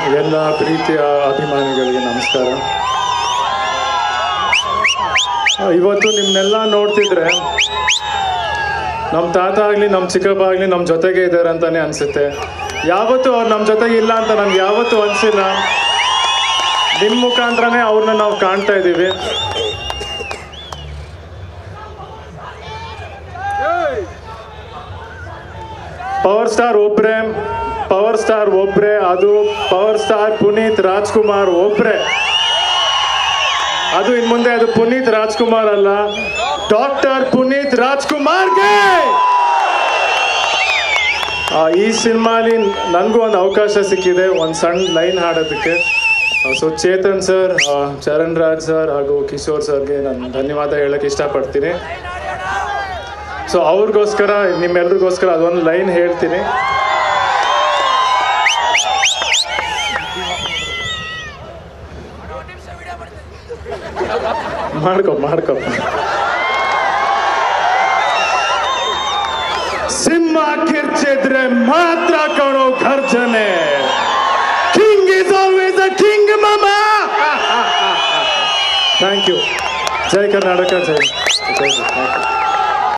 ಎಲ್ಲ ಪ್ರೀತಿಯ ಅಭಿಮಾನಿಗಳಿಗೆ ನಮಸ್ಕಾರ ಆ, ಇವತ್ತು ನಿಮ್ನೆಲ್ಲ ನೋಡ್ತಿದ್ರೆ ನಮ್ಮ ತಾತ ಆಗಲಿ ನಮ್ಮ ಚಿಕ್ಕಪ್ಪ ಆಗಲಿ ನಮ್ಮ ಜೊತೆಗೆ ಇದ್ದಾರೆ ಅಂತಾನೆ ಅನ್ಸುತ್ತೆ ಯಾವತ್ತೂ ಅವ್ರು ನಮ್ಮ ಜೊತೆಗೆ ಇಲ್ಲ ಅಂತ ನಮ್ಗೆ ಯಾವತ್ತೂ ಅನಿಸಿಲ್ಲ ನಿಮ್ಮ ಮುಖಾಂತರನೇ ಅವ್ರನ್ನ ನಾವು ಕಾಣ್ತಾ ಇದ್ದೀವಿ ಪವರ್ ಸ್ಟಾರ್ ಒಬ್ರೆ ಪವರ್ ಸ್ಟಾರ್ ಒಬ್ರೆ ಅದು ಪವರ್ ಸ್ಟಾರ್ ಪುನೀತ್ ರಾಜ್ಕುಮಾರ್ ಒಬ್ರೆ ಅದು ಇನ್ ಮುಂದೆ ಅದು ಪುನೀತ್ ರಾಜ್ಕುಮಾರ್ ಅಲ್ಲ ಡಾಕ್ಟರ್ ಪುನೀತ್ ರಾಜ್ಕುಮಾರ್ಗೆ ಆ, ಈ ಸಿನಿಮಾಲಿ ನನಗೂ ಒಂದು ಅವಕಾಶ ಸಿಕ್ಕಿದೆ ಒಂದು ಸಣ್ಣ ಲೈನ್ ಹಾಡೋದಕ್ಕೆ so Chetan sir Charan Raj sir ಹಾಗೂ ಕಿಶೋರ್ ಸರ್ಗೆ ನಾನು ಧನ್ಯವಾದ ಹೇಳಕ್ಕೆ ಇಷ್ಟಪಡ್ತೀನಿ ಸೊ ಅವ್ರಿಗೋಸ್ಕರ ನಿಮ್ಮೆಲ್ರಿಗೋಸ್ಕರ ಅದೊಂದು ಲೈನ್ ಹೇಳ್ತೀನಿ ಮಾಡ್ಕೊ ಮಾಡ್ಕೊ ಸಿಂಹ ಕಿರ್ಚಿದ್ರೆ ಮಾತ್ರ ಕಣೋ ಘರ್ಜನೆ king is always a king ಮಮ ಥ್ಯಾಂಕ್ ಯು ಜೈ ಕರ್ನಾಟಕ ಜೈ ಜೈ ಥ್ಯಾಂಕ್ ಯು